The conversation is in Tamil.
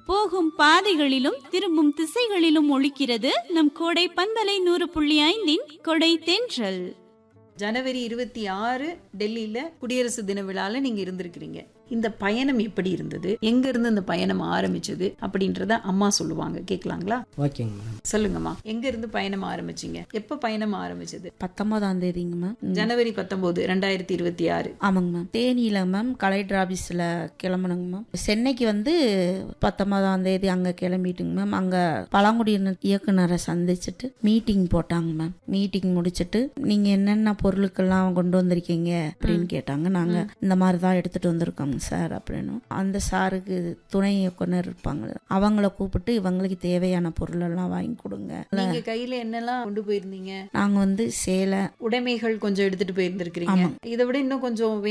போகும் பாதைகளிலும் திரும்பும் திசைகளிலும் ஒழிக்கிறது நம் கோடை பண்பலை நூறு புள்ளி ஐந்தின் கொடை தென்றல் ஜனவரி இருபத்தி ஆறு டெல்லியில குடியரசு தின விழால நீங்க இருந்திருக்கிறீங்க இந்த பயணம் எப்படி இருந்தது எங்க இருந்து இந்த பயணம் ஆரம்பிச்சது அப்படின்றத அம்மா சொல்லுவாங்க கேட்கலாங்களா ஓகேங்க மேடம் சொல்லுங்கம்மா எங்க இருந்து பயணம் ஆரம்பிச்சீங்க எப்ப பயணம் ஆரம்பிச்சது பத்தொன்பதாம் தேதிங்க மேம் ஜனவரி பத்தொன்பது ரெண்டாயிரத்தி இருபத்தி ஆறு ஆமாங்க மேம் தேனியில் மேம் கலெக்டர் ஆஃபீஸில் கிளம்பணுங்க மேம் சென்னைக்கு வந்து பத்தொன்பதாம் தேதி அங்கே கிளம்பிட்டுங்க மேம் அங்கே பழங்குடியினர் இயக்குனரை சந்திச்சுட்டு மீட்டிங் போட்டாங்க மேம் மீட்டிங் முடிச்சுட்டு நீங்கள் என்னென்ன பொருளுக்கெல்லாம் கொண்டு வந்திருக்கீங்க அப்படின்னு கேட்டாங்க நாங்கள் இந்த மாதிரி தான் எடுத்துகிட்டு வந்திருக்கோங்க சார் அப்படின்னு அந்த சாருக்கு துணை இயக்குனர் இருப்பாங்க அவங்கள கூப்பிட்டு இவங்களுக்கு தேவையான பொருளெல்லாம் வாங்கி கொடுங்க நீங்க கையில என்னெல்லாம் கொண்டு போயிருந்தீங்க நாங்கள் வந்து சேலை உடைமைகள் கொஞ்சம் எடுத்துட்டு போயிருந்திருக்கிறீங்க இதை விட இன்னும் கொஞ்சம்